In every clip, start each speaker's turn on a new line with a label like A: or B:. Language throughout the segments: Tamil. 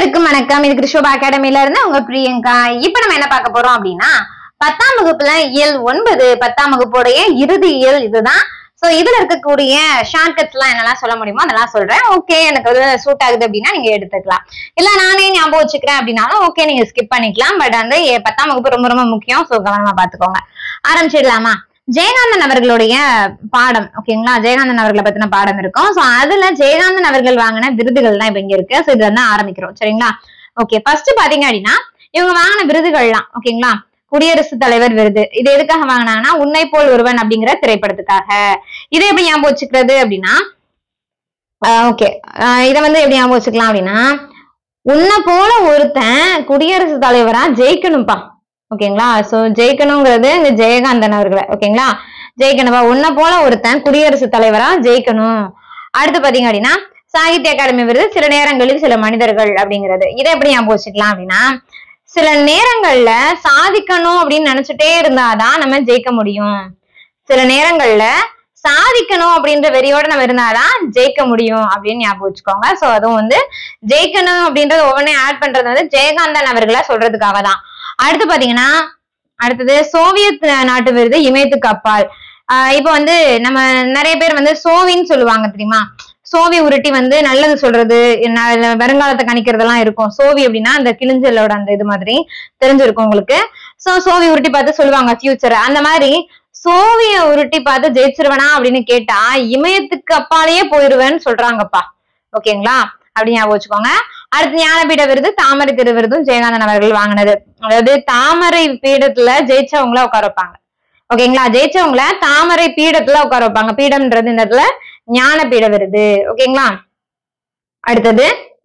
A: அனைவருக்கும் வணக்கம் இது கிருஷ்ணபா அகாடமில இருந்து உங்க பிரியங்கா இப்ப நம்ம என்ன பார்க்க போறோம் அப்படின்னா பத்தாம் வகுப்புல இயல் ஒன்பது பத்தாம் வகுப்புடைய இறுதி இயல் இதுதான் சோ இதுல இருக்கக்கூடிய ஷார்ட்கட்ஸ் எல்லாம் என்னெல்லாம் சொல்ல முடியுமோ அதெல்லாம் சொல்றேன் ஓகே எனக்கு அது சூட் ஆகுது அப்படின்னா நீங்க எடுத்துக்கலாம் இல்ல நானே ஞாபகம் வச்சுக்கிறேன் அப்படின்னாலும் ஓகே நீங்க ஸ்கிப் பண்ணிக்கலாம் பட் வந்து எ- பத்தாம் வகுப்பு ரொம்ப ரொம்ப முக்கியம் சோ கவனமா பாத்துக்கோங்க ஆரம்பிச்சிடலாமா ஜெயகாந்தன் அவர்களுடைய பாடம் ஓகேங்களா ஜெயகாந்தன் அவர்களை பத்தின பாடம் இருக்கும் சோ அதுல ஜெயகாந்தன் அவர்கள் வாங்கின விருதுகள் தான் இப்ப இங்க இருக்கு சோ இதுல தான் ஆரம்பிக்கிறோம் சரிங்களா ஓகே ஃபர்ஸ்ட் பாத்தீங்க அப்படின்னா இவங்க வாங்கின விருதுகள்லாம் ஓகேங்களா குடியரசுத் தலைவர் விருது இது எதுக்காக வாங்கினாங்கன்னா உன்னை போல் ஒருவன் அப்படிங்கிற திரைப்படத்துக்காக இதை எப்படி ஞாபகம் வச்சுக்கிறது அப்படின்னா ஓகே இதை வந்து எப்படி ஞாபகம் வச்சுக்கலாம் அப்படின்னா உன்னை போல ஒருத்தன் குடியரசுத் தலைவரா ஜெயிக்கணும்ப்பா ஓகேங்களா சோ ஜெயிக்கணுங்கிறது இந்த ஜெயகாந்தன் அவர்களை ஓகேங்களா ஜெயிக்கணும்பா உன்னை போல ஒருத்தன் குடியரசுத் தலைவரா ஜெயிக்கணும் அடுத்து பாத்தீங்க அப்படின்னா சாகித்ய அகாடமி விருது சில நேரங்களில் சில மனிதர்கள் அப்படிங்கிறது இதை எப்படி ஞாபகம் வச்சுக்கலாம் அப்படின்னா சில நேரங்கள்ல சாதிக்கணும் அப்படின்னு நினைச்சிட்டே இருந்தாதான் நம்ம ஜெயிக்க முடியும் சில நேரங்கள்ல சாதிக்கணும் அப்படின்ற வெறியோட நம்ம இருந்தாதான் ஜெயிக்க முடியும் அப்படின்னு ஞாபகம் வச்சுக்கோங்க சோ அதுவும் வந்து ஜெயிக்கணும் அப்படின்றது ஒவ்வொன்றையும் ஆட் பண்றது வந்து ஜெயகாந்தன் அவர்களை சொல்றதுக்காக தான் அடுத்து பாத்தீங்கன்னா அடுத்தது சோவியத் நாட்டு விருது இமயத்துக்கு அப்பால் ஆஹ் இப்போ வந்து நம்ம நிறைய பேர் வந்து சோவின்னு சொல்லுவாங்க தெரியுமா சோவி உருட்டி வந்து நல்லது சொல்றது ந- வருங்காலத்தை கணிக்கிறதெல்லாம் இருக்கும் சோவி அப்படின்னா அந்த கிளிஞ்சலோட அந்த இது மாதிரி தெரிஞ்சிருக்கும் உங்களுக்கு சோ சோவி உருட்டி பார்த்து சொல்லுவாங்க ஃபியூச்சர் அந்த மாதிரி சோவிய உருட்டி பார்த்து ஜெயிச்சிருவனா அப்படின்னு கேட்டா இமயத்துக்கு அப்பாலேயே போயிருவேன்னு சொல்றாங்கப்பா ஓகேங்களா அப்படி ஞாபகம் வச்சுக்கோங்க அடுத்து ஞானபீட விருது தாமரை திரு விருதும் ஜெயகாந்தன் அவர்கள் வாங்கினது அதாவது தாமரை பீடத்துல ஜெயிச்சவங்கள உட்கார வைப்பாங்க ஓகேங்களா ஜெயிச்சவங்கள தாமரை பீடத்துல உட்கார வைப்பாங்க பீடம்ன்றது இந்த இடத்துல ஞானபீட விருது ஓகேங்களா அடுத்தது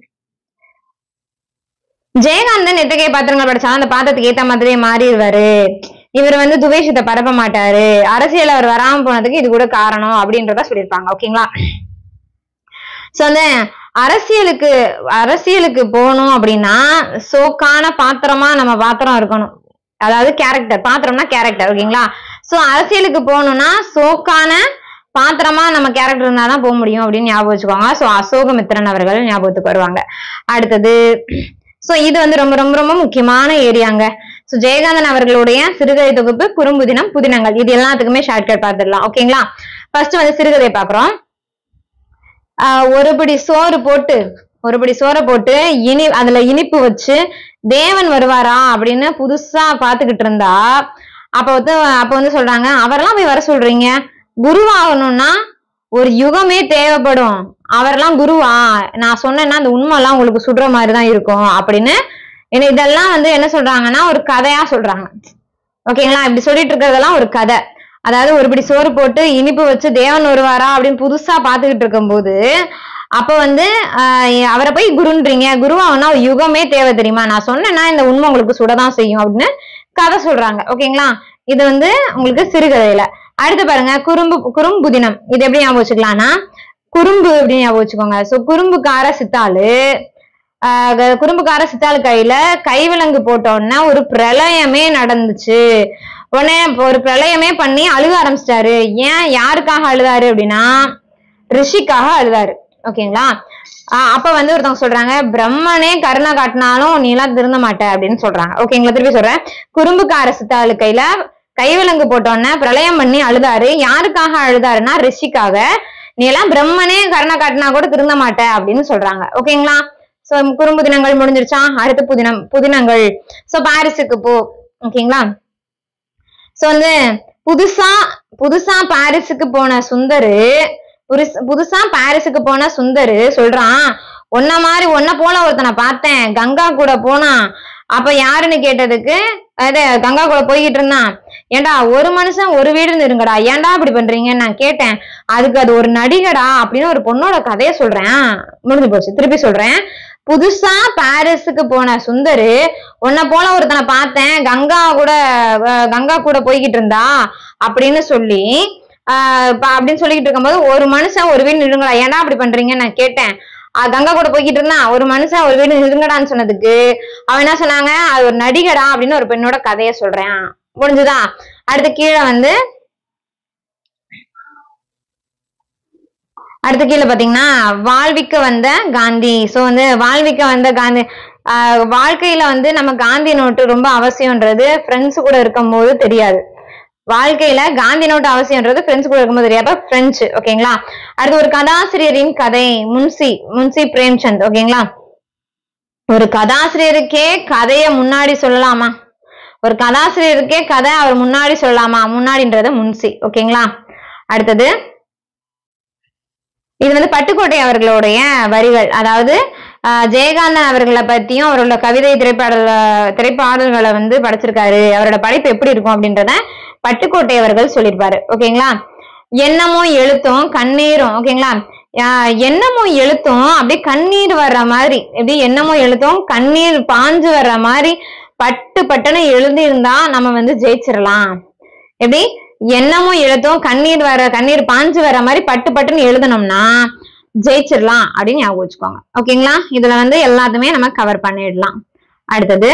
A: ஜெயகாந்தன் எத்தகைய பாத்திரங்கள் படிச்சாலும் அந்த பாத்திரத்துக்கு ஏத்த மாதிரியே மாறிடுவாரு இவர் வந்து துவேஷத்தை பரப்ப மாட்டாரு அரசியல் அவர் வராம போனதுக்கு இது கூட காரணம் அப்படின்றத சொல்லியிருப்பாங்க ஓகேங்களா சோ வந்து அரசியலுக்கு அரசியலுக்கு போகணும் அப்படின்னா சோக்கான பாத்திரமா நம்ம பாத்திரம் இருக்கணும் அதாவது கேரக்டர் பாத்திரம்னா கேரக்டர் ஓகேங்களா சோ அரசியலுக்கு போகணும்னா சோக்கான பாத்திரமா நம்ம கேரக்டர் இருந்தாதான் போக முடியும் அப்படின்னு ஞாபகம் வச்சுக்கோங்க சோ அசோகமித்திரன் அவர்கள் ஞாபகத்துக்கு வருவாங்க அடுத்தது சோ இது வந்து ரொம்ப ரொம்ப ரொம்ப முக்கியமான ஏரியாங்க சோ ஜெயகாந்தன் அவர்களுடைய சிறுகதை தொகுப்பு குறும்புதினம் புதினங்கள் இது எல்லாத்துக்குமே ஷார்ட்கட் பார்த்துடலாம் ஓகேங்களா ஃபர்ஸ்ட் வந்து சிறுகதை பாக்குறோம் ஆஹ் ஒரு பிடி சோறு போட்டு ஒரு பிடி சோறை போட்டு இனி அதுல இனிப்பு வச்சு தேவன் வருவாரா அப்படின்னு புதுசா பாத்துக்கிட்டு இருந்தா அப்ப வந்து அப்ப வந்து சொல்றாங்க அவரெல்லாம் போய் வர சொல்றீங்க குருவாகணும்னா ஒரு யுகமே தேவைப்படும் அவரெல்லாம் குருவா நான் சொன்னேன்னா அந்த உண்மை எல்லாம் உங்களுக்கு சுடுற மாதிரி தான் இருக்கும் அப்படின்னு என்ன இதெல்லாம் வந்து என்ன சொல்றாங்கன்னா ஒரு கதையா சொல்றாங்க ஓகேங்களா இப்படி சொல்லிட்டு இருக்கிறதெல்லாம் ஒரு கதை அதாவது ஒருபடி சோறு போட்டு இனிப்பு வச்சு தேவன் வருவாரா அப்படின்னு புதுசா பாத்துக்கிட்டு இருக்கும்போது அப்ப வந்து ஆஹ் அவரை போய் குருன்றீங்க குருவாகனா ஒரு யுகமே தேவை தெரியுமா நான் சொன்னேன்னா இந்த உண்மை உங்களுக்கு சுடதான் செய்யும் அப்படின்னு கதை சொல்றாங்க ஓகேங்களா இது வந்து உங்களுக்கு சிறுகதையில அடுத்து பாருங்க குறும்பு குறும்புதினம் இது எப்படி ஞாபகம் வச்சுக்கலாம்னா குறும்பு அப்படின்னு ஞாபகம் வச்சுக்கோங்க சோ குறும்புக்கார சித்தாளு ஆஹ் க- குறும்புக்கார சித்தாளு கையில கைவிலங்கு போட்ட உடனே ஒரு பிரளயமே நடந்துச்சு உடனே ஒரு பிரளயமே பண்ணி அழுக ஆரம்பிச்சிட்டாரு ஏன் யாருக்காக அழுதாரு அப்படின்னா ரிஷிக்காக அழுதாரு ஓகேங்களா ஆஹ் அப்ப வந்து ஒருத்தவங்க சொல்றாங்க பிரம்மனே கருணை காட்டினாலும் நீ எல்லாம் திருந்த மாட்ட அப்படின்னு சொல்றாங்க ஓகேங்களா திருப்பி சொல்றேன் குறும்புக்கார சித்தாளு கையில கைவிலங்கு போட்டோன்னே பிரளயம் பண்ணி அழுதாரு யாருக்காக அழுதாருன்னா ரிஷிக்காக நீ எல்லாம் பிரம்மனே கருணை காட்டினா கூட திருந்த மாட்ட அப்படின்னு சொல்றாங்க ஓகேங்களா சோ குறும்பு தினங்கள் முடிஞ்சிருச்சா அடுத்த புதினம் புதினங்கள் சோ பாரிஸுக்கு போ ஓகேங்களா சோ வந்து புதுசா புதுசா பாரிஸுக்கு போன சுந்தரு புரிஸ்- புதுசா பாரிஸுக்கு போன சுந்தரு சொல்றான் உன்ன மாதிரி உன்ன போல ஒருத்தனை பார்த்தேன் கங்கா கூட போனான் அப்ப யாருன்னு கேட்டதுக்கு அது கங்கா கூட போய்கிட்டு இருந்தான் ஏன்டா ஒரு மனுஷன் ஒரு வீடுன்னு இருங்கடா ஏன்டா இப்படி பண்றீங்கன்னு நான் கேட்டேன் அதுக்கு அது ஒரு நடிகடா அப்படின்னு ஒரு பொண்ணோட கதைய சொல்றேன் முடிஞ்சு போச்சு திருப்பி சொல்றேன் புதுசா பாரிஸுக்கு போன சுந்தரு உன்னை போல ஒருத்தனை பார்த்தேன் கங்கா கூட அஹ், கங்கா கூட போய்கிட்டு இருந்தா அப்படின்னு சொல்லி ஆஹ் ப- அப்படின்னு சொல்லிக்கிட்டு இருக்கும்போது ஒரு மனுஷன் ஒரு வீடு நிறுங்கடா ஏன்டா அப்படி பண்றீங்கன்னு நான் கேட்டேன் ஆஹ் கங்கா கூட போய்கிட்டு இருந்தான் ஒரு மனுஷன் ஒரு வீடு நிறுங்கடான்னு சொன்னதுக்கு அவன் என்ன சொன்னாங்க அது ஒரு நடிகடா அப்படின்னு ஒரு பெண்ணோட கதைய சொல்றேன் முடிஞ்சுதா அடுத்து கீழே வந்து அடுத்து கீழே பாத்தீங்கன்னா வாழ்விக்க வந்த காந்தி சோ வந்து வாழ்விக்க வந்த காந்தி ஆஹ் வாழ்க்கையில வந்து நம்ம காந்தி நோட்டு ரொம்ப அவசியம்ன்றது ஃப்ரெண்ட்ஸ் கூட இருக்கும்போது தெரியாது வாழ்க்கையில காந்தி நோட்டு அவசியம்ன்றது ஃப்ரெண்ட்ஸ் கூட இருக்கும்போது தெரியாது ஃப்ரெண்ட்ஸ் ஓகேங்களா அடுத்து ஒரு கதாசிரியரின் கதை முன்சி முன்சி பிரேம்சந்த் ஓகேங்களா ஒரு கதாசிரியருக்கே கதைய முன்னாடி சொல்லலாமா ஒரு கதாசிரியருக்கே கதை அவர் முன்னாடி சொல்லலாமா முன்னாடின்றது முன்சி ஓகேங்களா அடுத்தது இது வந்து பட்டுக்கோட்டை அவர்களுடைய வரிகள் அதாவது ஆஹ், ஜெயகாந்தன் அவர்களை பத்தியும் அவரோட கவிதை திரைப்பாடல் திரைப்பாடல்களை வந்து படைச்சிருக்காரு அவரோட படைப்பு எப்படி இருக்கும் அப்படின்றத பட்டுக்கோட்டை அவர்கள் சொல்லியிருப்பாரு ஓகேங்களா எண்ணமும் எழுத்தும் கண்ணீரும் ஓகேங்களா ஆஹ், எண்ணமும் எழுத்தும் அப்படியே கண்ணீர் வர்ற மாதிரி எப்படி எண்ணமும் எழுத்தும் கண்ணீர் பாஞ்சு வர்ற மாதிரி பட்டு பட்டுன்னு எழுதியிருந்தா நம்ம வந்து ஜெயிச்சிடலாம் எப்படி எண்ணமும் எழுத்தும் கண்ணீர் வர கண்ணீர் பாஞ்சு வர மாதிரி பட்டு பட்டுன்னு எழுதணும்னா ஜெயிச்சிடலாம் அப்படின்னு ஞாபகம் வச்சுக்கோங்க ஓகேங்களா இதுல வந்து எல்லாத்தையுமே நம்ம கவர் பண்ணிடலாம் அடுத்தது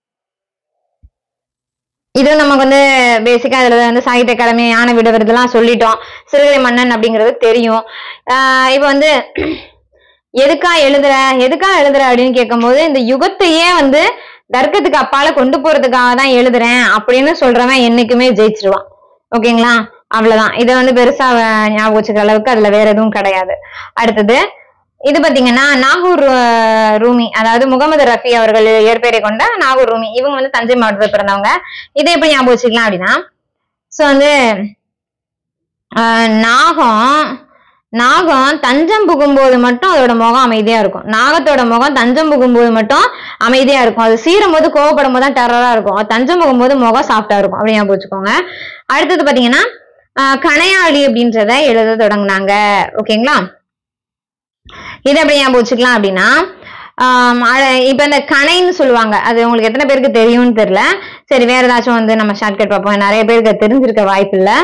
A: இது நமக்கு வந்து பேசிக்கா இதுல வந்து சாகித்ய அகாடமி யானை விட விருதெல்லாம் சொல்லிட்டோம் சிறுகதை மன்னன் அப்படிங்கிறது தெரியும் ஆஹ் இப்ப வந்து எதுக்கா எழுதுற எதுக்கா எழுதுற அப்படின்னு கேட்கும்போது இந்த யுகத்தையே வந்து தர்க்கத்துக்கு அப்பால கொண்டு போறதுக்காக தான் எழுதுறேன் அப்படின்னு சொல்றவன் என்னைக்குமே ஜெயிச்சிருவான் ஓகேங்களா அவ்வளவுதான் இதை வந்து பெருசா அஹ், ஞாபகம் வச்சுக்கிற அளவுக்கு அதுல வேற எதுவும் கிடையாது அடுத்தது இது பாத்தீங்கன்னா நாகூர் அஹ், ரூமி அதாவது முகமது ரஃபி அவர்கள் இயற்பெயரை கொண்ட நாகூர் ரூமி இவங்க வந்து தஞ்சை மாவட்டத்தில் பிறந்தவங்க இதை எப்படி ஞாபகம் வச்சுக்கலாம் அப்படின்னா சோ வந்து ஆஹ், நாகம் நாகம் தஞ்சம் புகும்போது மட்டும் அதோட முகம் அமைதியா இருக்கும் நாகத்தோட முகம் தஞ்சம் புகும்போது மட்டும் அமைதியா இருக்கும் அது சீரும் போது கோவப்படும் போது தான் டெரரா இருக்கும் அது தஞ்சம் புகும்போது முகம் சாஃப்டா இருக்கும் அப்படி ஞாபகம் வச்சுக்கோங்க அடுத்தது பாத்தீங்கன்னா ஆஹ், கணையாளி அப்படின்றத எழுத தொடங்குனாங்க ஓகேங்களா இதை எப்படி ஞாபகம் வச்சுக்கலாம் அப்படின்னா ஆம், அழ- இப்ப இந்த கணைன்னு சொல்லுவாங்க அது உங்களுக்கு எத்தனை பேருக்கு தெரியும்னு தெரியல சரி வேற ஏதாச்சும் வந்து நம்ம ஷார்ட்கட் பார்ப்போம் நிறைய பேருக்கு அது தெரிஞ்சிருக்க வாய்ப்பு இல்ல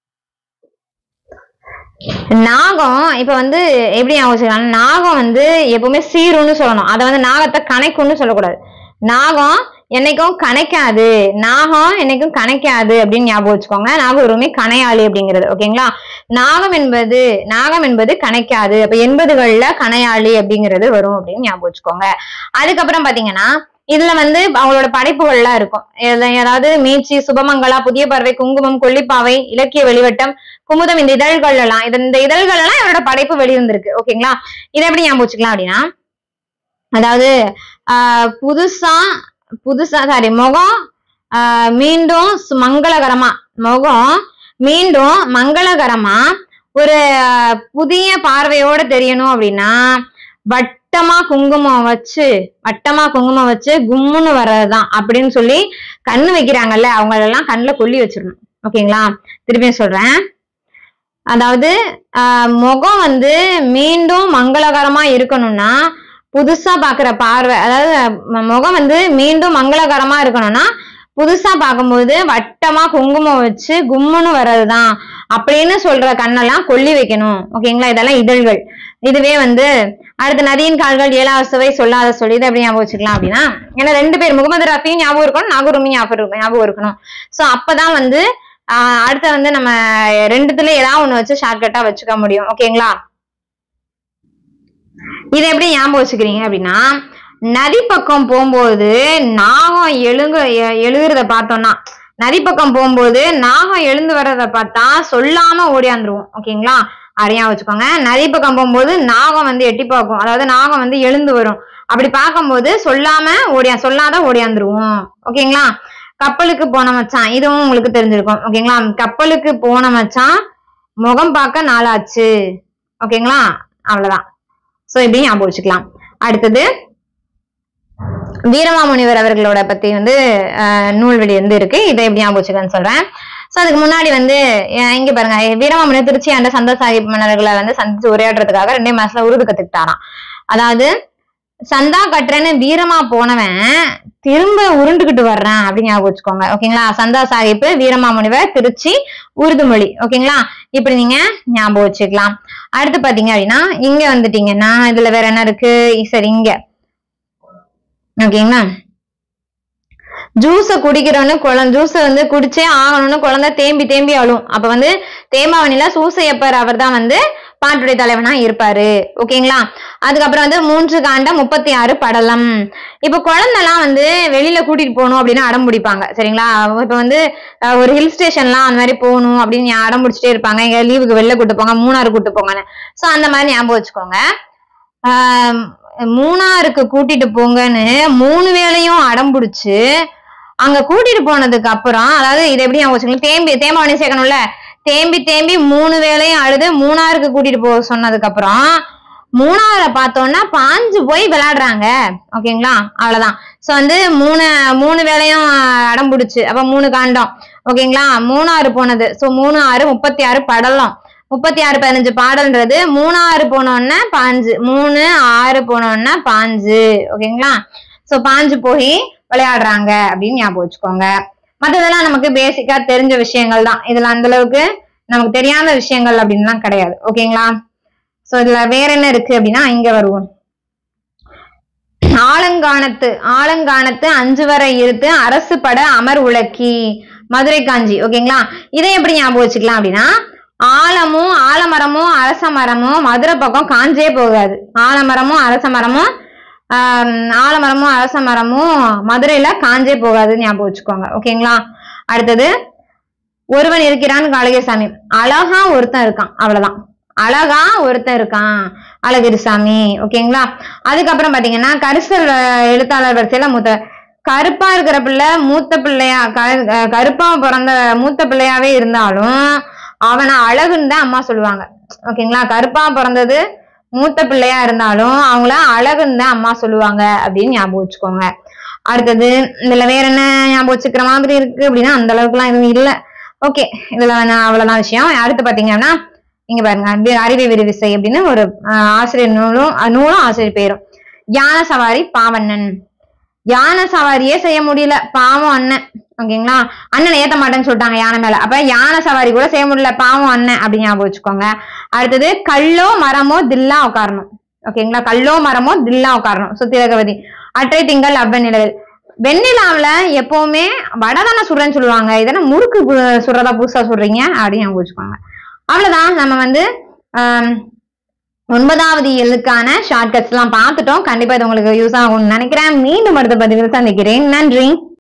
A: நாகம் இப்ப வந்து எப்படி ஞாபகம் வச்சுக்கலாம் நாகம் வந்து எப்பவுமே சீருன்னு சொல்லணும் அதை வந்து நாகத்தை கணைக்கும்னு சொல்லக்கூடாது நாகம் என்னைக்கும் கணைக்காது நாகம் என்னைக்கும் கணைக்காது அப்படின்னு ஞாபகம் வச்சுக்கோங்க நாகம் ஒருமே கணையாளி அப்படிங்கிறது ஓகேங்களா நாகம் என்பது நாகம் என்பது கணைக்காது அப்ப எண்பதுகள்ல கணையாளி அப்படிங்கிறது வரும் அப்படின்னு ஞாபகம் வச்சுக்கோங்க அதுக்கப்புறம் பாத்தீங்கன்னா இதுல வந்து அவங்களோட படைப்புகள்லாம் இருக்கும் இதுல ஏதாவது மீட்சி சுபமங்களா புதிய பறவை குங்குமம் கொல்லிப்பாவை இலக்கிய வெளிவட்டம் குமுதம் இந்த இதழ்கள் எல்லாம் இது இந்த இதழ்கள் எல்லாம் இவரோட படைப்பு வெளிவந்திருக்கு ஓகேங்களா இதை எப்படி ஞாபகம் வச்சுக்கலாம் அப்படின்னா அதாவது ஆஹ் புதுசா புதுசா சாரி முகம் ஆஹ் மீண்டும் சு- மங்களகரமா முகம் மீண்டும் மங்களகரமா ஒரு ஆஹ் புதிய பார்வையோட தெரியணும் அப்படின்னா வட்டமா குங்குமம் வச்சு வட்டமா குங்குமம் வச்சு கும்முன்னு வர்றதுதான் அப்படின்னு சொல்லி கண்ணு வைக்கிறாங்கல்ல அவங்களெல்லாம் கண்ணுல கொல்லி வச்சிடணும் ஓகேங்களா திருப்பியும் சொல்றேன் அதாவது ஆஹ் முகம் வந்து மீண்டும் மங்களகரமா இருக்கணும்னா புதுசா பாக்குற பார்வை அதாவது ம- முகம் வந்து மீண்டும் மங்களகரமா இருக்கணும்னா புதுசா பார்க்கும்போது வட்டமா குங்குமம் வச்சு கும்முன்னு வர்றதுதான் அப்படின்னு சொல்ற கண்ணெல்லாம் கொல்லி வைக்கணும் ஓகேங்களா இதெல்லாம் இதழ்கள் இதுவே வந்து அடுத்த நதியின் கால்கள் ஏழாவது சுவை சொல்லாத சொல்லி இதை எப்படி ஞாபகம் வச்சுக்கலாம் அப்படின்னா ஏன்னா ரெண்டு பேர் முகமது ரஃபியும் ஞாபகம் இருக்கணும் நாகூருமையும் ஞாபகம் இருக்கும் ஞாபகம் இருக்கணும் சோ அப்பதான் வந்து ஆஹ் அடுத்த வந்து நம்ம ரெண்டுத்துல ஏதாவது ஒண்ணு வச்சு ஷார்ட்கட்டா வச்சுக்க முடியும் ஓகேங்களா இதை எப்படி ஞாபகம் வச்சுக்கிறீங்க அப்படின்னா நதி பக்கம் போகும்போது நாகம் எழுங்க எ- எழுகிறத பார்த்தோம்னா நதி பக்கம் போகும்போது நாகம் எழுந்து வர்றத பார்த்தா சொல்லாம ஓடியாந்துருவோம் ஓகேங்களா அதையா வச்சுக்கோங்க நதி பக்கம் போகும்போது நாகம் வந்து எட்டி பார்க்கும் அதாவது நாகம் வந்து எழுந்து வரும் அப்படி பார்க்கும்போது சொல்லாம ஓடியா சொல்லாத ஓடியாந்துருவோம் ஓகேங்களா கப்பலுக்கு போன மச்சான் இதுவும் உங்களுக்கு தெரிஞ்சிருக்கும் ஓகேங்களா கப்பலுக்கு போன மச்சான் முகம் பார்க்க நாளாச்சு ஓகேங்களா அவ்வளவுதான் சோ இப்படி ஞாபகம் வச்சுக்கலாம் அடுத்தது வீரமாமுனிவர் அவர்களோட பத்தி வந்து அஹ், நூல்வெளி வந்து இருக்கு இதை எப்படி ஞாபகம் வச்சுக்கன்னு சொல்றேன் சோ அதுக்கு முன்னாடி வந்து அஹ், இங்க பாருங்க வீரமாமுனிவர் திருச்சி ஆண்ட சந்த சாஹிப் மன்னர்களை வந்து சந்திச்சு உரையாடுறதுக்காக ரெண்டே மாசத்துல உருது கத்துக்கிட்டாராம் அதாவது சந்தா கட்டுறேன்னு வீரமா போனவன் திரும்ப உருண்டுகிட்டு வர்றேன் அப்படின்னு ஞாபகம் வச்சுக்கோங்க ஓகேங்களா சந்தா சாஹிப் வீரமாமுனிவர் திருச்சி உருது மொழி ஓகேங்களா இப்படி நீங்க ஞாபகம் வச்சுக்கலாம் அடுத்து பாத்தீங்க அப்படின்னா இங்க வந்துட்டீங்கன்னா இதுல வேற என்ன இருக்கு சரி இங்க ஓகேங்களா ஜூஸ குடிக்கிறோன்னு குழந்தை ஜூஸ வந்து குடிச்சே ஆகணும்னு குழந்தை தேம்பி தேம்பி அழும் அப்ப வந்து தேம்பாவணில சூசையப்பர் அவர் தான் வந்து பாட்டுடைய தலைவனா இருப்பாரு ஓகேங்களா அதுக்கப்புறம் வந்து மூன்று காண்ட முப்பத்தி ஆறு படலம் இப்ப குழந்தைலாம் வந்து வெளியில கூட்டிட்டு போகணும் அப்படின்னு அடம் பிடிப்பாங்க சரிங்களா இப்ப வந்து அஹ், ஒரு ஹில் ஸ்டேஷன்லாம் அந்த மாதிரி போகணும் அப்படின்னு அடம் பிடிச்சிட்டே இருப்பாங்க எங்க லீவுக்கு வெளில கூட்டு போங்க மூணாறு கூட்டு போங்கன்னு சோ அந்த மாதிரி ஞாபகம் வச்சுக்கோங்க ஆஹ் மூணாருக்கு கூட்டிட்டு போங்கன்னு மூணு வேளையும் அடம் பிடிச்சு அங்க கூட்டிட்டு போனதுக்கு அப்புறம் அதாவது இது எப்படி ஞாபகம் வச்சுக்கோங்க தேம்பி தேம்பாவணி சேர்க்கணும்ல தேம்பி தேம்பி மூணு வேளையும் அழுது மூணாருக்கு கூட்டிட்டு போக சொன்னதுக்கு அப்புறம் மூணாரை பார்த்தோன்னா பாஞ்சு போய் விளையாடுறாங்க ஓகேங்களா அவ்வளவுதான் சோ வந்து மூணு மூணு வேளையும் அடம் பிடிச்சு அப்ப மூணு காண்டம் ஓகேங்களா மூணாறு போனது சோ மூணு ஆறு முப்பத்தி ஆறு படலம் முப்பத்தி ஆறு பதினஞ்சு பாடல்ன்றது மூணாறு போனோன்னா பாஞ்சு மூணு ஆறு போனோன்னா பாஞ்சு ஓகேங்களா சோ பாஞ்சு போய் விளையாடுறாங்க அப்படின்னு ஞாபகம் வச்சுக்கோங்க மத்ததெல்லாம் நமக்கு பேசிக்கா தெரிஞ்ச விஷயங்கள் தான் இதுல அந்த அளவுக்கு நமக்கு தெரியாத விஷயங்கள் அப்படின்லாம் கிடையாது ஓகேங்களா சோ இதுல வேற என்ன இருக்கு அப்படின்னா இங்க வருவோம் ஆலங்கானத்து ஆலங்கானத்து அஞ்சு வரை இருத்து அரசு பட அமர் உலக்கி மதுரை காஞ்சி ஓகேங்களா இதை எப்படி ஞாபகம் வச்சுக்கலாம் அப்படின்னா ஆலமும் ஆலமரமும் அரச மரமும் மதுரை பக்கம் காஞ்சே போகாது ஆலமரமும் அரச மரமும் ஆஹ் ஆலமரமும் அரச மரமும் மதுரையில காஞ்சே போகாதுன்னு ஞாபகம் வச்சுக்கோங்க ஓகேங்களா அடுத்தது ஒருவன் இருக்கிறான் காளிகசாமி அழகா ஒருத்தன் இருக்கான் அவ்வளவுதான் அழகா ஒருத்தன் இருக்கான் அழகிரிசாமி ஓகேங்களா அதுக்கப்புறம் பாத்தீங்கன்னா கரிசல் அஹ், எழுத்தாளர் வரிசையில மூத்த கருப்பா இருக்கிற பிள்ளை மூத்த பிள்ளையா க- அஹ், கருப்பா பிறந்த மூத்த பிள்ளையாவே இருந்தாலும் அவனை அழகுன்னு தான் அம்மா சொல்லுவாங்க ஓகேங்களா கருப்பா பிறந்தது மூத்த பிள்ளையா இருந்தாலும் அவங்கள அழகுன்னு தான் அம்மா சொல்லுவாங்க அப்படின்னு ஞாபகம் வச்சுக்கோங்க அடுத்தது இதுல வேற என்ன ஞாபகம் வச்சுக்கிற மாதிரி இருக்கு அப்படின்னா அந்த அளவுக்குலாம் எதுவும் இல்ல ஓகே இதுல நான் அவ்வளவுதான் விஷயம் அடுத்து பாத்தீங்கன்னா இங்க பாருங்க வி- அறிவை விரிவிசை அப்படின்னு ஒரு ஆஹ், ஆசிரியர் நூலும் அஹ், நூலும் ஆசிரியர் பேரும் யானை சவாரி பாவண்ணன் யானை சவாரியே செய்ய முடியல பாவம் அண்ணன் ஓகேங்களா அண்ணனை ஏத்த மாட்டேன்னு சொல்லிட்டாங்க யானை மேல அப்ப யானை சவாரி கூட செய்ய முடியல பாவம் அண்ணன் அப்படின்னு ஞாபகம் வச்சுக்கோங்க அடுத்தது கல்லோ மரமோ தில்லா உட்காரணும் ஓகேங்களா கல்லோ மரமோ தில்லா உட்காரணும் சுத்திரகவதி அற்றை திங்கள் அவ்வநிலவில் வெண்ணிலாவுல எப்பவுமே வடை தானே சுடுறேன்னு சொல்லுவாங்க இதென்ன முறுக்கு பு- சுடுறதா புதுசா சுடுறீங்க அப்படின்னு ஞாபகம் வச்சுக்கோங்க அவ்வளவுதான் நம்ம வந்து ஆம், ஒன்பதாவது எல்லுக்கான ஷார்ட்கட்ஸ் எல்லாம் பார்த்துட்டோம் கண்டிப்பா இது உங்களுக்கு யூஸ் ஆகும்னு நினைக்கிறேன் மீண்டும் அடுத்த பதிவில் சந்திக்கிறேன் நன்றி